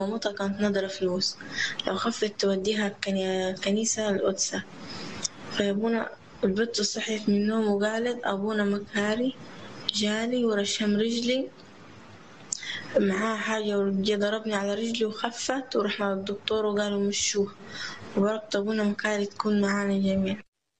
مامتها كانت نادرة فلوس لو خفت توديها الكني- كنيسة القدسة فأبونا البت صحيت من النوم وقالت أبونا مكاري جالي ورشم رجلي معاه حاجة وجي ضربني على رجلي وخفت ورحنا للدكتور وقالوا مشوه وبركة أبونا مكاري تكون معانا جميعا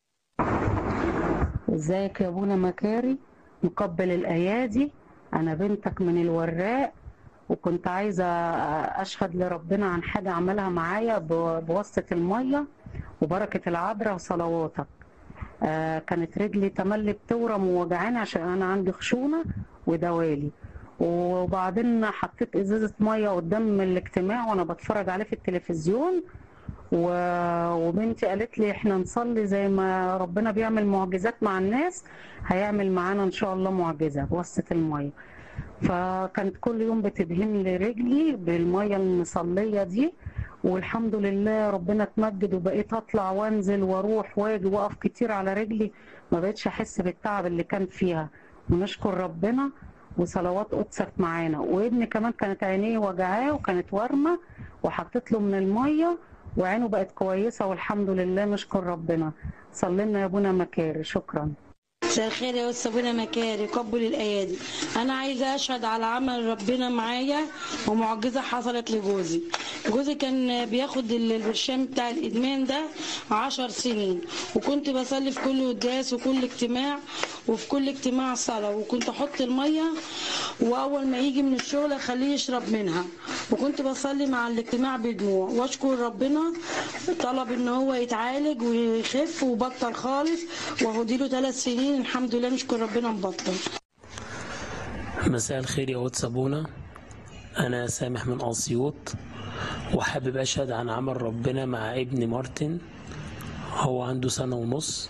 ازيك يا ابونا مكاري مقبل الايادي انا بنتك من الوراق وكنت عايزه اشهد لربنا عن حاجه عملها معايا ب- بواسطه الميه وبركه العذراء وصلواتك آه، كانت رجلي تملي بتورم ووجعاني عشان انا عندي خشونه ودوالي وبعدين حطيت ازازه ميه قدام الاجتماع وانا بتفرج عليه في التلفزيون و- وبنتي قالت لي احنا نصلي زي ما ربنا بيعمل معجزات مع الناس هيعمل معانا ان شاء الله معجزه بواسطه الميه فكانت كل يوم بتدهن لي رجلي بالميه المصليه دي والحمد لله ربنا اتمجد وبقيت اطلع وانزل واروح واجي واقف كتير على رجلي ما بقتش احس بالتعب اللي كان فيها ونشكر ربنا وصلوات قدسك معانا وابني كمان كانت عينيه وجعاه وكانت ورمه وحطيت له من الميه وعينه بقت كويسه والحمد لله نشكر ربنا صلينا يا ابونا مكاري شكرا مساء الخير يا استاذ ابونا مكاري قبل الايادي انا عايزه اشهد على عمل ربنا معايا ومعجزه حصلت لجوزي جوزي كان بياخد البرشام بتاع الادمان ده عشر سنين وكنت بصلي في كل قداس وكل اجتماع وفي كل اجتماع صلاه وكنت احط الميه واول ما يجي من الشغل اخليه يشرب منها وكنت بصلي مع الاجتماع بدموع واشكر ربنا طلب ان هو يتعالج ويخف وبطل خالص وهديله ثلاث سنين الحمد لله نشكر ربنا مبطل مساء الخير يا واد سابونا أنا سامح من أسيوط وحابب أشهد عن عمل ربنا مع ابني مارتن هو عنده سنة ونص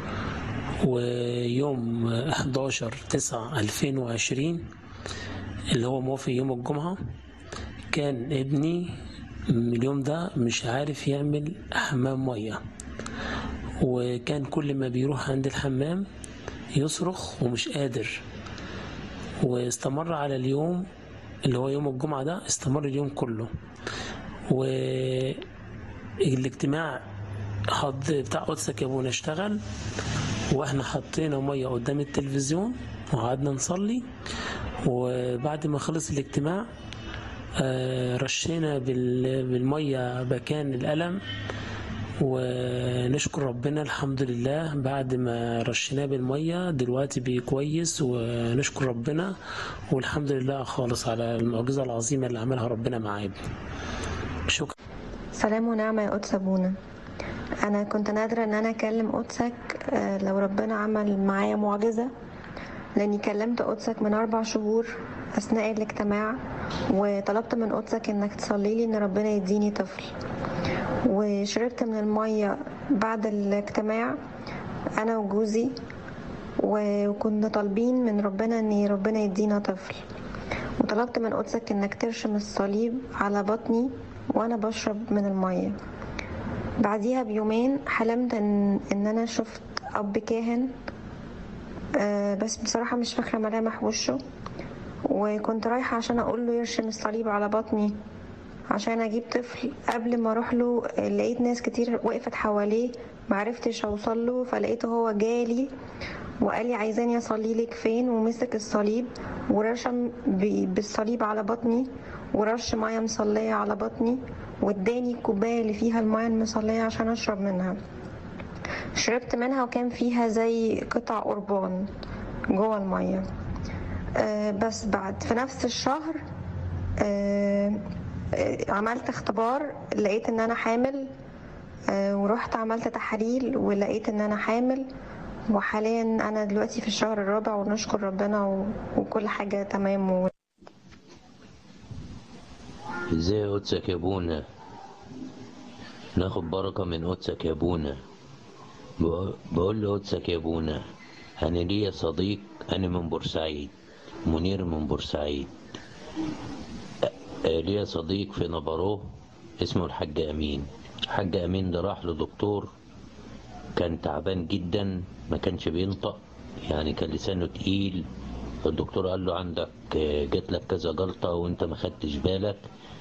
ويوم 11 9 2020 اللي هو موافق يوم الجمعة كان ابني من اليوم ده مش عارف يعمل حمام مية وكان كل ما بيروح عند الحمام يصرخ ومش قادر واستمر على اليوم اللي هو يوم الجمعة ده استمر اليوم كله والاجتماع حض بتاع قدسك يا ابونا اشتغل واحنا حطينا مية قدام التلفزيون وقعدنا نصلي وبعد ما خلص الاجتماع آه، رشينا بال- بالمية مكان الألم ونشكر ربنا الحمد لله بعد ما رشيناه بالمية دلوقتي بيه كويس ونشكر ربنا والحمد لله خالص على المعجزة العظيمة اللي عملها ربنا مع ابني شكرا سلام ونعمة يا قدس أبونا أنا كنت نادرة إن أنا أكلم قدسك آه، لو ربنا عمل معايا معجزة لأني كلمت قدسك من أربع شهور أثناء الاجتماع وطلبت من قدسك إنك تصلي لي إن ربنا يديني طفل وشربت من المية بعد الاجتماع أنا وجوزي و- وكنا طالبين من ربنا إن ربنا يدينا طفل وطلبت من قدسك إنك ترشم الصليب على بطني وأنا بشرب من المية بعديها بيومين حلمت إن, إن أنا شفت أب كاهن آه، بس بصراحة مش فاكرة ملامح وشه وكنت رايحة عشان أقول له يرشم الصليب على بطني عشان أجيب طفل قبل ما أروح له آه، لقيت ناس كتير وقفت حواليه معرفتش أوصل له فلقيته هو جالي وقال لي عايزاني أصلي لك فين ومسك الصليب ورشم ب- بالصليب على بطني ورش مية مصلية على بطني واداني الكوباية اللي فيها المية المصلية عشان أشرب منها شربت منها وكان فيها زي قطع قربان جوه المية آه، بس بعد في نفس الشهر آه، آه، عملت اختبار لقيت ان انا حامل آه، ورحت عملت تحاليل ولقيت ان انا حامل وحاليا انا دلوقتي في الشهر الرابع ونشكر ربنا و- وكل حاجة تمام و... ازاي قدسك يا ابونا ناخد بركة من قدسك يا ابونا بق- بقول له قدسك يا ابونا انا ليا صديق انا من بورسعيد منير من بورسعيد أ- ليا صديق في نبروه اسمه الحاج امين الحاج امين ده راح لدكتور كان تعبان جدا ما كانش بينطق يعني كان لسانه تقيل الدكتور قال له عندك آه، جات لك كذا جلطة وانت ما خدتش بالك